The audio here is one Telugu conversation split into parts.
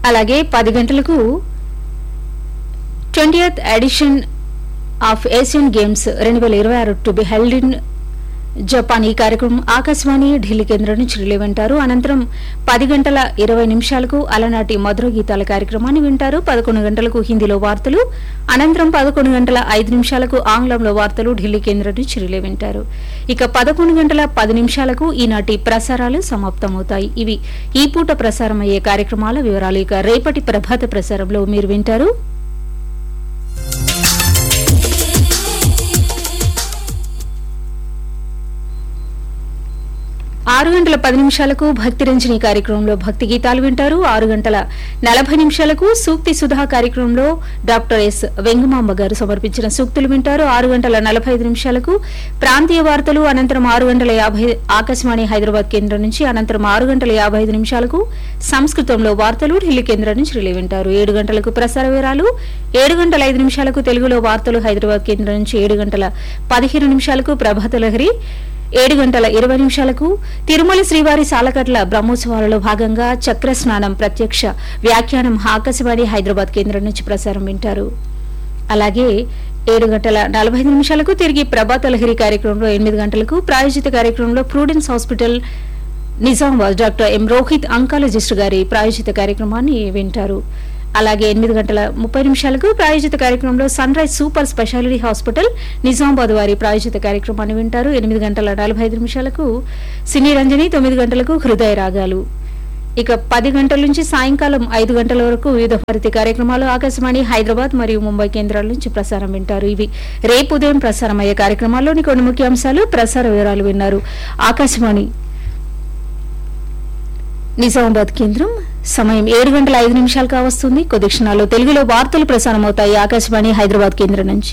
అలాగే పది గంటలకు twentieth edition of Asian games రెండు వేల ఇరవై ఆరు to be held in Japan ఈ కార్యక్రమం ఆకాశవాణి ఢిల్లీ కేంద్రం నుంచి రిలే వింటారు అనంతరం పది గంటల ఇరవై నిమిషాలకు అలనాటి మధుర గీతాల కార్యక్రమాన్ని వింటారు పదకొండు గంటలకు హిందీలో వార్తలు అనంతరం పదకొండు గంటల ఐదు నిమిషాలకు ఆంగ్లంలో వార్తలు ఢిల్లీ కేంద్రం నుంచి రిలే వింటారు ఇక పదకొండు గంటల పది నిమిషాలకు ఈనాటి ప్రసారాలు సమాప్తమవుతాయి ఇవి ఈ పూట ప్రసారమయ్యే కార్యక్రమాల వివరాలు ఇక రేపటి ప్రభాత ప్రసారంలో మీరు వింటారు ఆరు గంటల పది నిమిషాలకు భక్తి రంజని కార్యక్రమంలో భక్తి గీతాలు వింటారు ఆరు గంటల నలభై నిమిషాలకు సూక్తి సుధా కార్యక్రమంలో డాక్టర్ ఎస్ వెంగమాంబ గారు సమర్పించిన సూక్తులు వింటారు ఆరు గంటల నలభై ఐదు నిమిషాలకు ప్రాంతీయ వార్తలు అనంతరం ఆరు గంటల యాభై ఆకాశవాణి హైదరాబాద్ కేంద్రం నుంచి అనంతరం ఆరు గంటల యాభై ఐదు నిమిషాలకు సంస్కృతంలో వార్తలు ఢిల్లీ కేంద్రం నుంచి రిలే వింటారు ఏడు గంటలకు ప్రసార వివరాలు ఏడు గంటల ఐదు నిమిషాలకు తెలుగులో వార్తలు హైదరాబాద్ కేంద్రం నుంచి ఏడు గంటల పదిహేను నిమిషాలకు ప్రభాత లహరి ఏడు గంటల ఇరవై నిమిషాలకు తిరుమల శ్రీవారి సాలకట్ల బ్రహ్మోత్సవాలలో భాగంగా చక్ర స్నానం ప్రత్యక్ష వ్యాఖ్యానం ఆకాశవాణి హైదరాబాద్ కేంద్రం నుంచి ప్రసారం వింటారు అలాగే ఏడు గంటల నలభై ఐదు నిమిషాలకు తిరిగి ప్రభాత లహరి కార్యక్రమంలో ఎనిమిది గంటలకు ప్రాయోజిత కార్యక్రమంలో prudence hospital Nizamabad doctor M Rohit oncologist గారి ప్రాయోజిత కార్యక్రమాన్ని వింటారు అలాగే ఎనిమిది గంటల ముప్పై నిమిషాలకు ప్రాయోజిత కార్యక్రమంలో sunrise super speciality hospital Nizamabad వారి ప్రాయోజిత కార్యక్రమాన్ని వింటారు ఎనిమిది గంటల నలభై ఐదు నిమిషాలకు సినీ రంజని తొమ్మిది గంటలకు హృదయ రాగాలు ఇక పది గంటల నుంచి సాయంకాలం ఐదు గంటల వరకు వివిధ భారతి కార్యక్రమాలు ఆకాశవాణి హైదరాబాద్ మరియు ముంబై కేంద్రాల నుంచి ప్రసారం వింటారు ఇవి రేపు ఉదయం ప్రసారం అయ్యే కార్యక్రమాల్లోని కొన్ని ముఖ్యాంశాలు ప్రసార వివరాలు విన్నారు ఆకాశవాణి నిజామాబాద్ కేంద్రం సమయం ఏడు గంటల ఐదు నిమిషాలు కావస్తుంది కొద్ది క్షణాల్లో తెలుగులో వార్తలు ప్రసారమవుతాయి ఆకాశవాణి హైదరాబాద్ కేంద్రం నుంచి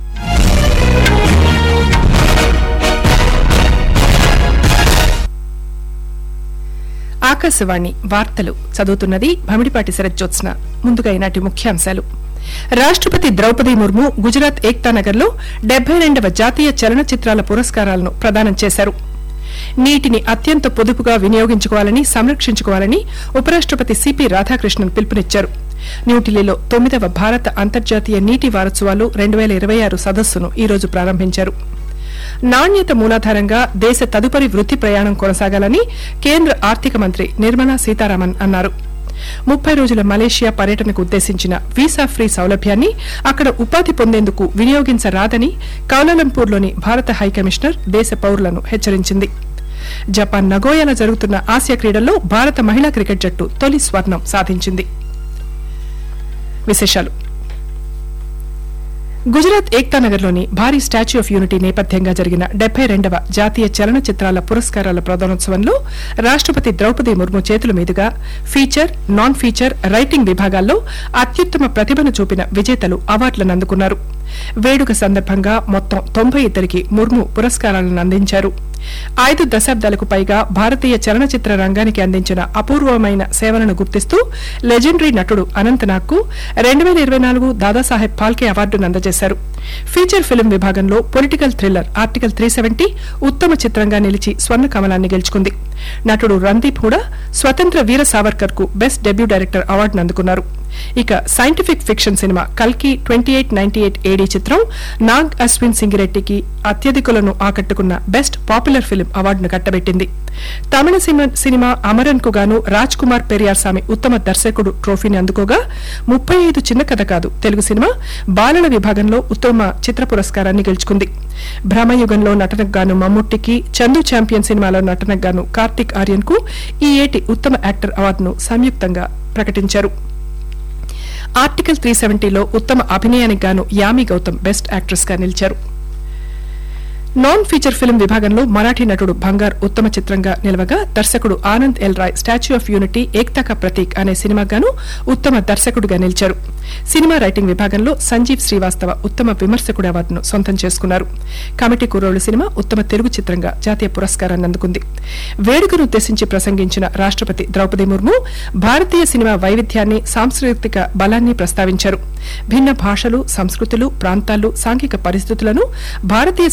ఆకాశవాణి వార్తలు చదువుతున్నది భమిడిపాటి శరజ్జోత్స్న ముందుగా ఈనాటి ముఖ్యాంశాలు రాష్టపతి ద్రౌపది ముర్ము గుజరాత్ ఏక్తా నగర్లో డెబ్బై రెండవ జాతీయ చలనచిత్రాల పురస్కారాలను ప్రదానం చేశారు నీటిని అత్యంత పొదుపుగా వినియోగించుకోవాలని సంరక్షించుకోవాలని ఉపరాష్టపతి సిపి రాధాకృష్ణన్ పిలుపునిచ్చారు న్యూఢిల్లీలో తొమ్మిదవ భారత అంతర్జాతీయ నీటి వారోత్సవాలు రెండు వేల ఇరవై ఆరు సదస్సును ఈ రోజు ప్రారంభించారు నాణ్యత మూలాధారంగా దేశ తదుపరి వృత్తి ప్రయాణం కొనసాగాలని కేంద్ర ఆర్థిక మంత్రి నిర్మలా సీతారామన్ అన్నారు ముప్పై రోజుల మలేషియా పర్యటనకు ఉద్దేశించిన వీసా ఫ్రీ సౌలభ్యాన్ని అక్కడ ఉపాధి పొందేందుకు వినియోగించరాదని కౌలాలంపూర్లోని భారత హైకమిషనర్ దేశ పౌరులను హెచ్చరించింది జపాన్ నగోయాలో జరుగుతున్న ఆసియా క్రీడల్లో భారత మహిళా క్రికెట్ జట్టు తొలి స్వర్ణం సాధించింది విశేషాలు గుజరాత్ ఏక్తా నగర్లోని భారీ స్టాచ్యూ ఆఫ్ యూనిటీ నేపథ్యంగా జరిగిన డెబ్బై రెండవ జాతీయ చలనచిత్రాల పురస్కారాల ప్రదానోత్సవంలో రాష్టపతి ద్రౌపది ముర్ము చేతుల మీదుగా ఫీచర్ నాన్ ఫీచర్ రైటింగ్ విభాగాల్లో అత్యుత్తమ ప్రతిభను చూపిన విజేతలు అవార్డులను అందుకున్నారు వేడుక సందర్భంగా మొత్తం తొంభై ఇద్దరికి ముర్ము పురస్కారాలను అందించారు ఐదు దశాబ్దాలకు పైగా భారతీయ చలనచిత్ర రంగానికి అందించిన అపూర్వమైన సేవలను గుర్తిస్తూ లెజెండరీ నటుడు అనంతనాగ్కు రెండు వేల ఇరవై నాలుగు దాదాసాహెబ్ ఫాల్కే అవార్డును అందజేశారు ఫీచర్ ఫిల్మ్ విభాగంలో political thriller article three seventy ఉత్తమ చిత్రంగా నిలిచి స్వర్ణ కమలాన్ని గెలుచుకుంది నటుడు రందీప్ హుడా స్వతంత్ర వీర సావర్కర్ కు బెస్ట్ డెబ్యూ డైరెక్టర్ అవార్డును అందుకున్నారు ఇక సైంటిఫిక్ ఫిక్షన్ సినిమా కల్కి twenty eight ninety eight AD చిత్రం నాగ్ అశ్విన్ సింగిరెడ్డికి అత్యధికులను ఆకట్టుకున్న బెస్ట్ పాపులర్ ఫిల్మ్ అవార్డును కట్టబెట్టింది తమిళ సినిమా- సినిమా అమరన్ కు గాను రాజ్ కుమార్ పెరియార్ స్వామి ఉత్తమ దర్శకుడు ట్రోఫీని అందుకోగా ముప్పై ఐదు చిన్న కథ కాదు తెలుగు సినిమా బాలల విభాగంలో ఉత్తమ చిత్ర పురస్కారాన్ని గెలుచుకుంది భ్రమయుగంలో నటనకు గాను మమ్ముట్టికి చందు ఛాంపియన్ సినిమాలో నటనకు గాను కార్తిక్ ఆర్యన్ కు ఈ ఏటి ఉత్తమ యాక్టర్ అవార్డును సంయుక్తంగా ప్రకటించారు ఆర్టికల్ త్రీ సెవెంటీలో ఉత్తమ అభినయానికి గాను యామి గౌతమ్ బెస్ట్ యాక్ట్రెస్ గా నిలిచారు నాన్ ఫీచర్ ఫిల్మ్ విభాగంలో మరాఠీ నటుడు బంగార్ ఉత్తమ చిత్రంగా నిలవగా దర్శకుడు Anand L Rai statue of unity Ekta ka Prateek అనే సినిమాగాను ఉత్తమ దర్శకుడిగా నిలిచారు సినిమా రైటింగ్ విభాగంలో సంజీవ్ శ్రీవాస్తవ ఉత్తమ విమర్శకుడు అవార్డును సొంతం చేసుకున్నారు కమిటీ కుర్రోళ్లు సినిమా ఉత్తమ తెలుగు చిత్రంగా జాతీయ పురస్కారాన్ని అందుకుంది వేడుకను ఉద్దేశించి ప్రసంగించిన రాష్టపతి ద్రౌపది ముర్ము భారతీయ సినిమా వైవిధ్యాన్ని సాంస్కృతిక బలాన్ని ప్రస్తావించారు భిన్న భాషలు సంస్కృతులు ప్రాంతాలు సాంఘిక పరిస్థితులను భారతీయ సినిమాలు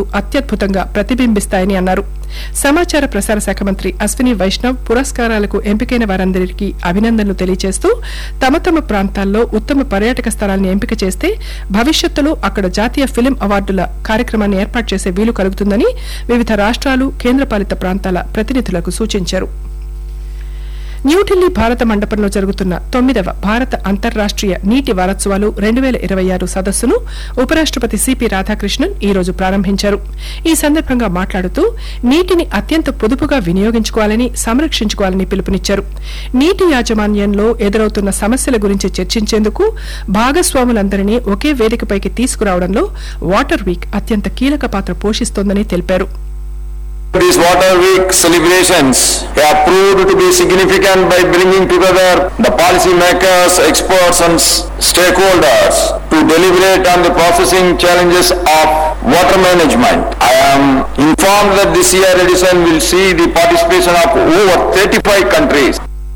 అత్యద్భుతంగా ప్రతిబింబిస్తాయని అన్నారు సమాచార ప్రసార శాఖ మంత్రి అశ్విని వైష్ణవ్ పురస్కారాలకు ఎంపికైన వారందరికీ అభినందనలు తెలియజేస్తూ తమ తమ ప్రాంతాల్లో ఉత్తమ పర్యాటక స్థలాన్ని ఎంపిక చేస్తే భవిష్యత్తులో అక్కడ జాతీయ ఫిలిం అవార్డుల కార్యక్రమాన్ని ఏర్పాటు చేసే వీలు కలుగుతుందని వివిధ రాష్ట్రాలు కేంద్రపాలిత ప్రాంతాల ప్రతినిధులకు సూచించారు న్యూఢిల్లీ భారత మండపంలో జరుగుతున్న తొమ్మిదవ భారత అంతర్రాష్ట్రీయ నీటి వారోత్సవాలు రెండు వేల ఇరవై ఆరు సదస్సును ఉపరాష్టపతి సిపి రాధాకృష్ణన్ ఈ రోజు ప్రారంభించారు ఈ సందర్భంగా మాట్లాడుతూ నీటిని అత్యంత పొదుపుగా వినియోగించుకోవాలని సంరక్షించుకోవాలని పిలుపునిచ్చారు నీటి యాజమాన్యంలో ఎదురవుతున్న సమస్యల గురించి చర్చించేందుకు భాగస్వాములందరినీ ఒకే వేదికపైకి తీసుకురావడంలో వాటర్ వీక్ అత్యంత కీలక పాత్ర పోషిస్తోందని తెలిపారు These Water Week celebrations have proved to be significant by bringing together the policymakers, experts and s- stakeholders to deliberate on the processing challenges of water management. I am informed that this year edition will see the participation of over 35 countries.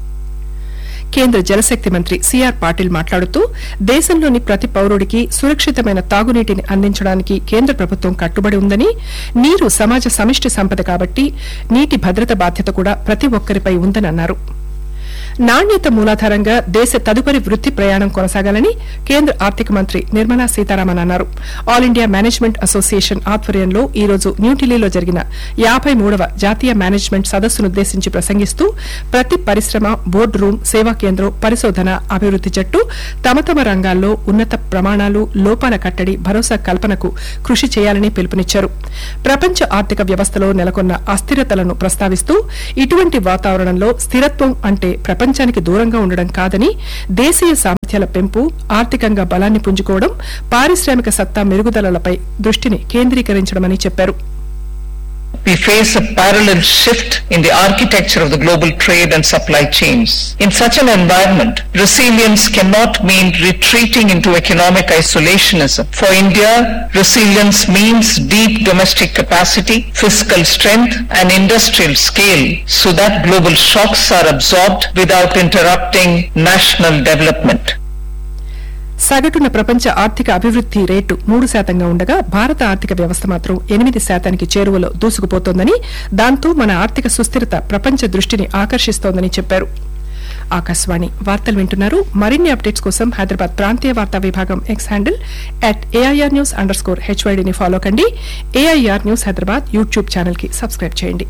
కేంద్ర జలశక్తి మంత్రి సిఆర్ పాటిల్ మాట్లాడుతూ దేశంలోని ప్రతి పౌరుడికి సురక్షితమైన తాగునీటిని అందించడానికి కేంద్ర ప్రభుత్వం కట్టుబడి ఉందని నీరు సమాజ సమిష్టి సంపద కాబట్టి నీటి భద్రత బాధ్యత కూడా ప్రతి ఒక్కరిపై ఉందని అన్నారు నాణ్యత మూలాధారంగా దేశ తదుపరి వృత్తి ప్రయాణం కొనసాగాలని కేంద్ర ఆర్థిక మంత్రి నిర్మలా సీతారామన్ అన్నారు ఆల్ ఇండియా మేనేజ్మెంట్ అసోసియేషన్ ఆధ్వర్యంలో ఈ రోజు న్యూఢిల్లీలో జరిగిన యాభై మూడవ జాతీయ మేనేజ్మెంట్ సదస్సునుద్దేశించి ప్రసంగిస్తూ ప్రతి పరిశ్రమ బోర్డు రూమ్ సేవా కేంద్రం పరిశోధన అభివృద్ది జట్టు తమ తమ రంగాల్లో ఉన్నత ప్రమాణాలు లోపాల కట్టడి భరోసా కల్పనకు కృషి చేయాలని పిలుపునిచ్చారు ప్రపంచ ఆర్థిక వ్యవస్థలో నెలకొన్న అస్థిరతలను ప్రస్తావిస్తూ ఇటువంటి వాతావరణంలో స్థిరత్వం అంటే ప్రపంచానికి దూరంగా ఉండడం కాదని దేశీయ సామర్థ్యాల పెంపు ఆర్థికంగా బలాన్ని పుంజుకోవడం పారిశ్రామిక సత్తా మెరుగుదలలపై దృష్టిని కేంద్రీకరించడమని చెప్పారు we face a parallel shift in the architecture of the global trade and supply chains. In such an environment, resilience cannot mean retreating into economic isolationism. For India, resilience means deep domestic capacity, fiscal strength and industrial scale so that global shocks are absorbed without interrupting national development. సగటున ప్రపంచ ఆర్థిక అభివృద్ది రేటు మూడు శాతంగా ఉండగా భారత ఆర్థిక వ్యవస్థ మాత్రం ఎనిమిది శాతానికి చేరువలో దూసుకుపోతోందని దాంతో మన ఆర్థిక సుస్థిరత ప్రపంచ దృష్టిని ఆకర్షిస్తోందని చెప్పారు ఆకాశవాణి వార్తలు వింటున్నారు మరిన్ని అప్డేట్స్ కోసం హైదరాబాద్ ప్రాంతీయ వార్తా విభాగం X handle at AIR news underscore హెచ్వైడీని ఫాలో కండి AIR news Hyderabad YouTube channel కి సబ్స్క్రైబ్ చేయండి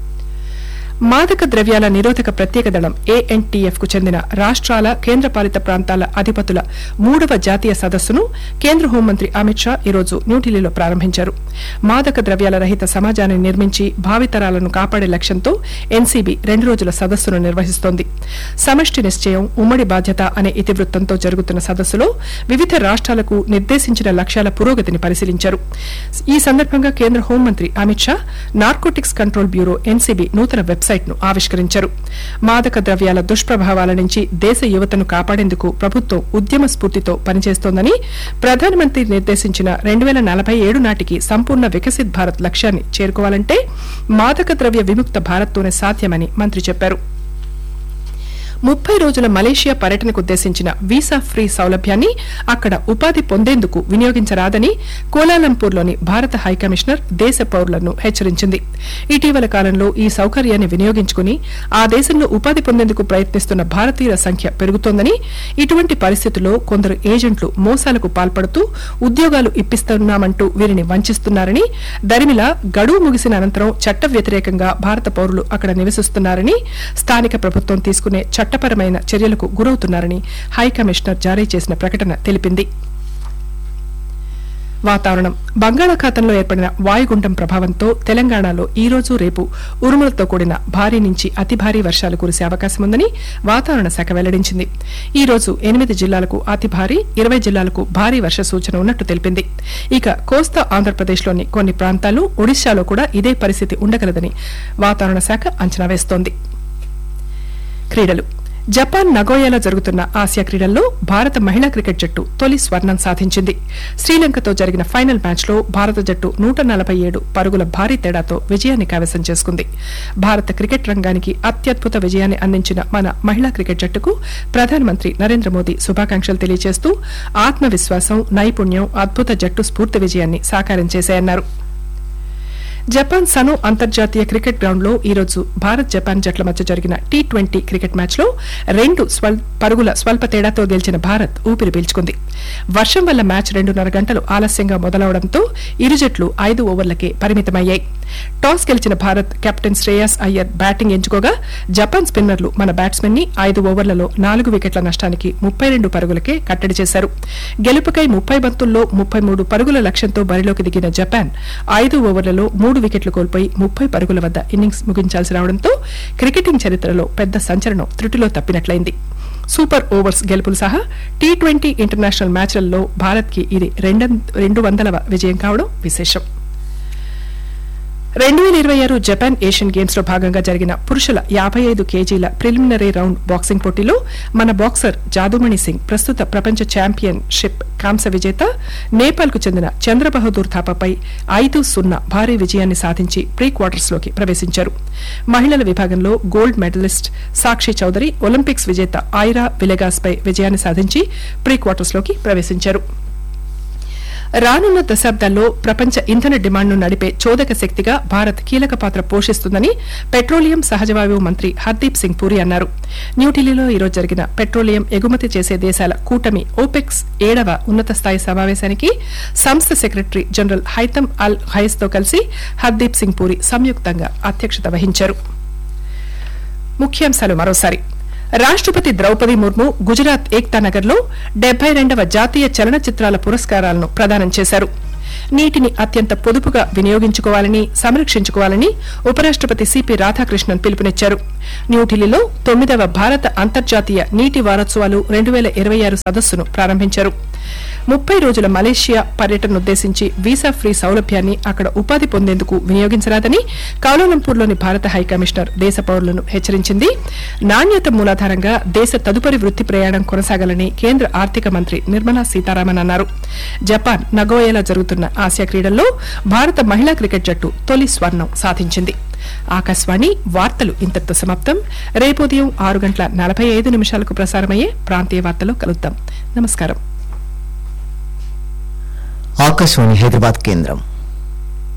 మాదక ద్రవ్యాల నిరోధక ప్రత్యేక దళం ఏఎన్టీఎఫ్ కు చెందిన రాష్ట్రాల కేంద్రపాలిత ప్రాంతాల అధిపతుల మూడవ జాతీయ సదస్సును కేంద్ర హోంమంత్రి అమిత్ షా ఈరోజు న్యూఢిల్లీలో ప్రారంభించారు మాదక ద్రవ్యాల రహిత సమాజాన్ని నిర్మించి భావితరాలను కాపాడే లక్ష్యంతో ఎన్సీబీ రెండు రోజుల సదస్సును నిర్వహిస్తోంది సమష్టి నిశ్చయం ఉమ్మడి బాధ్యత అనే ఇతివృత్తంతో జరుగుతున్న సదస్సులో వివిధ రాష్ట్రాలకు నిర్దేశించిన లక్ష్యాల పురోగతిని పరిశీలించారు ఈ సందర్భంగా కేంద్ర హోంమంత్రి Amit Shah narcotics control bureau NCB నూతన వెబ్సైట్ ను ఆవిష్కరించారు మాదక ద్రవ్యాల దుష్ప్రభావాల నుంచి దేశ యువతను కాపాడేందుకు ప్రభుత్వం ఉద్యమ స్ఫూర్తితో పనిచేస్తోందని ప్రధానమంత్రి నిర్దేశించిన రెండు వేల నలభై ఏడు నాటికి సంపూర్ణ వికసిత్ భారత్ లక్ష్యాన్ని చేరుకోవాలంటే మాదక ద్రవ్య విముక్త భారత్తోనే సాధ్యమని మంత్రి చెప్పారు ముప్పై రోజుల మలేషియా పర్యటనకు ఉద్దేశించిన వీసా ఫ్రీ సౌలభ్యాన్ని అక్కడ ఉపాధి పొందేందుకు వినియోగించరాదని కోలాలంపూర్లోని భారత హైకమిషనర్ దేశ పౌరులను హెచ్చరించింది ఇటీవల కాలంలో ఈ సౌకర్యాన్ని వినియోగించుకుని ఆ దేశంలో ఉపాధి పొందేందుకు ప్రయత్నిస్తున్న భారతీయుల సంఖ్య పెరుగుతోందని ఇటువంటి పరిస్థితుల్లో కొందరు ఏజెంట్లు మోసాలకు పాల్పడుతూ ఉద్యోగాలు ఇప్పిస్తున్నామంటూ వీరిని వంచిస్తున్నారని దరిమిలా గడువు ముగిసిన అనంతరం చట్ట వ్యతిరేకంగా భారత పౌరులు అక్కడ నివసిస్తున్నారని స్థానిక ప్రభుత్వం తీసుకునే చట్టపరమైన చర్యలకు గురవుతున్నారని హైకమిషనర్ జారీ చేసిన ప్రకటన తెలిపింది వాతావరణం బంగాళాఖాతంలో ఏర్పడిన వాయుగుండం ప్రభావంతో తెలంగాణలో ఈ రోజు రేపు ఉరుములతో కూడిన భారీ నుంచి అతి భారీ వర్షాలు కురిసే అవకాశం ఉందని వాతావరణ శాఖ వెల్లడించింది ఈ రోజు ఎనిమిది జిల్లాలకు అతి భారీ ఇరవై జిల్లాలకు భారీ వర్ష సూచన ఉన్నట్టు తెలిపింది ఇక కోస్తా ఆంధ్రప్రదేశ్లోని కొన్ని ప్రాంతాలు ఒడిశాలో కూడా ఇదే పరిస్థితి ఉండగలదని వాతావరణ శాఖ అంచనా వేస్తోంది క్రీడలు జపాన్ నగోయాలో జరుగుతున్న ఆసియా క్రీడల్లో భారత మహిళా క్రికెట్ జట్టు తొలి స్వర్ణం సాధించింది శ్రీలంకతో జరిగిన ఫైనల్ మ్యాచ్లో భారత జట్టు నూట నలభై ఏడు పరుగుల భారీ తేడాతో విజయాన్ని కైవసం చేసుకుంది భారత క్రికెట్ రంగానికి అత్యద్భుత విజయాన్ని అందించిన మన మహిళా క్రికెట్ జట్టుకు ప్రధానమంత్రి నరేంద్ర మోదీ శుభాకాంక్షలు తెలియజేస్తూ ఆత్మవిశ్వాసం నైపుణ్యం అద్భుత జట్టు స్ఫూర్తి విజయాన్ని సాకారం చేశాయన్నారు జపాన్ సను అంతర్జాతీయ క్రికెట్ గ్రౌండ్ లో ఈరోజు భారత్ జపాన్ జట్ల మధ్య జరిగిన టీ ట్వంటీ క్రికెట్ మ్యాచ్ లో రెండు స్వల్- పరుగుల స్వల్ప తేడాతో గెలిచిన భారత్ ఊపిరి పీల్చుకుంది వర్షం వల్ల మ్యాచ్ రెండున్నర గంటలు ఆలస్యంగా మొదలవడంతో ఇరు జట్లు ఐదు ఓవర్లకే పరిమితమయ్యాయి టాస్ గెలిచిన భారత్ కెప్టెన్ శ్రేయస్ అయ్యర్ బ్యాటింగ్ ఎంచుకోగా జపాన్ స్పిన్నర్లు మన బ్యాట్స్మెన్ ని ఐదు ఓవర్లలో నాలుగు వికెట్ల నష్టానికి ముప్పై రెండు పరుగులకే కట్టడి చేశారు గెలుపుకై ముప్పై బంతుల్లో ముప్పై మూడు పరుగుల లక్ష్యంతో బరిలోకి దిగిన జపాన్ ఐదు ఓవర్లలో మూడు వికెట్లు కోల్పోయి ముప్పై పరుగుల వద్ద ఇన్నింగ్స్ ముగించాల్సి రావడంతో క్రికెటింగ్ చరిత్రలో పెద్ద సంచలనం త్రుటిలో తప్పినట్లయింది సూపర్ ఓవర్స్ గెలుపులు సహా టీ ట్వంటీ ఇంటర్నేషనల్ మ్యాచ్లలో భారత్ కి ఇది రెండం- రెండు వందలవ విజయం కావడం విశేషం రెండు వేల ఇరవై ఆరు జపాన్ ఏషియన్ గేమ్స్ లో భాగంగా జరిగిన పురుషుల యాభై ఐదు కేజీల ప్రిలిమినరీ రౌండ్ బాక్సింగ్ పోటీలో మన బాక్సర్ జాదుమణి సింగ్ ప్రస్తుత ప్రపంచ ఛాంపియన్ షిప్ కాంస్య విజేత నేపాల్ కు చెందిన చంద్రబహదూర్ థాపాపై ఐదు సున్నా భారీ విజయాన్ని సాధించి ప్రీ క్వార్టర్స్ లోకి ప్రవేశించారు మహిళల విభాగంలో gold medallist Sakshi Chaudhary Olympics విజేత ఐరా విలెగాస్ పై విజయాన్ని సాధించి ప్రీ క్వార్టర్స్ లోకి ప్రవేశించారు రానున్న దశాబ్దాల్లో ప్రపంచ ఇంధన డిమాండ్ను నడిపే చోదక శక్తిగా భారత్ కీలక పాత్ర పోషిస్తుందని పెట్రోలియం సహజవాయువు మంత్రి హర్దీప్ సింగ్ పూరి అన్నారు న్యూఢిల్లీలో ఈరోజు జరిగిన పెట్రోలియం ఎగుమతి చేసే దేశాల కూటమి ఓపెక్స్ ఏడవ ఉన్నత స్థాయి సమావేశానికి సంస్థ secretary general Haitham Al Ghais తో కలిసి హర్దీప్ సింగ్ పూరి సంయుక్తంగా అధ్యక్షత వహించారు ముఖ్యాంశాలు మరోసారి రాష్ట్రపతి ద్రౌపది ముర్ము గుజరాత్ ఏక్తా నగర్ లో డెబ్బై రెండవ జాతీయ చలనచిత్రాల పురస్కారాలను ప్రదానం చేశారు నీటిని అత్యంత పొదుపుగా వినియోగించుకోవాలని సంరక్షించుకోవాలని ఉపరాష్ట్రపతి సిపి రాధాకృష్ణన్ పిలుపునిచ్చారు న్యూఢిల్లీలో తొమ్మిదవ భారత అంతర్జాతీయ నీటి వారోత్సవాలు రెండు వేల ఇరవై ఆరు సదస్సును ప్రారంభించారు ముప్పై రోజుల మలేషియా పర్యటననుద్దేశించి వీసా ఫ్రీ సౌలభ్యాన్ని అక్కడ ఉపాధి పొందేందుకు వినియోగించరాదని కౌలాలంపూర్లోని భారత హైకమిషనర్ దేశ పౌరులను హెచ్చరించింది నాణ్యత మూలాధారంగా దేశ తదుపరి వృత్తి ప్రయాణం కొనసాగాలని కేంద్ర ఆర్థిక మంత్రి నిర్మలా సీతారామన్ అన్నారు జపాన్ నగోయాలో జరుగుతున్న ఆసియా క్రీడల్లో భారత మహిళా క్రికెట్ జట్టు తొలి స్వర్ణం సాధించింది ఆకాశవాణి వార్తలు ఇంతటితో సమాప్తం రేపు ఉదయం ఆరు గంటల నలభై ఐదు నిమిషాలకు ప్రసారమయ్యే ప్రాంతీయ వార్తలో కలుద్దాం నమస్కారం ఆకాశవాణి హైదరాబాద్ కేంద్రం